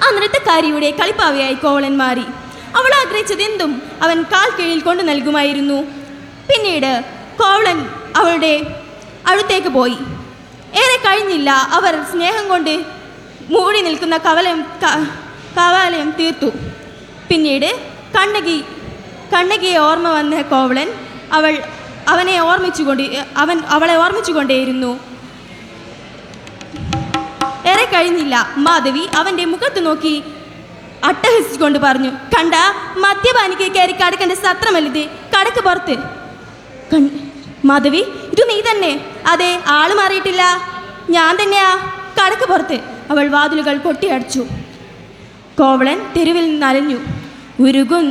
ആ നൃത്തക്കാരിയുടെ കളിപ്പാവയായി കോവളൻ മാറി അവൾ ആഗ്രഹിച്ചതെന്തും അവൻ കാൽ കീഴിൽ കൊണ്ടു നൽകുമായിരുന്നു പിന്നീട് കോവളൻ അവളുടെ അടുത്തേക്ക് പോയി ഏറെ കഴിഞ്ഞില്ല അവർ സ്നേഹം കൊണ്ട് മൂടി നിൽക്കുന്ന കവലയം ക- കവാലയം തീർത്തു പിന്നീട് കണ്ണകി കണ്ണകിയെ ഓർമ്മ വന്ന കോവളൻ അവൾ അവനെ ഓർമ്മിച്ചുകൊണ്ട് അവൻ അവളെ ഓർമ്മിച്ചുകൊണ്ടേയിരുന്നു ഏറെ കഴിഞ്ഞില്ല മാധവി അവന്റെ മുഖത്ത് നോക്കി അട്ടഹസിച്ചുകൊണ്ട് പറഞ്ഞു കണ്ട മദ്യപാനിക്ക് കയറി കടക്കേണ്ട സത്രമല്ലിത് കടക്ക് പുറത്ത് കൺ- മാധവി ഇത് നീ തന്നെ അതെ ആള് മാറിയിട്ടില്ല ഞാൻ തന്നെയാ കടക്ക് പുറത്ത് അവൾ വാതിലുകൾ കൊട്ടിയടച്ചു കോവളൻ തെരുവിൽ നനഞ്ഞു ഉരുകും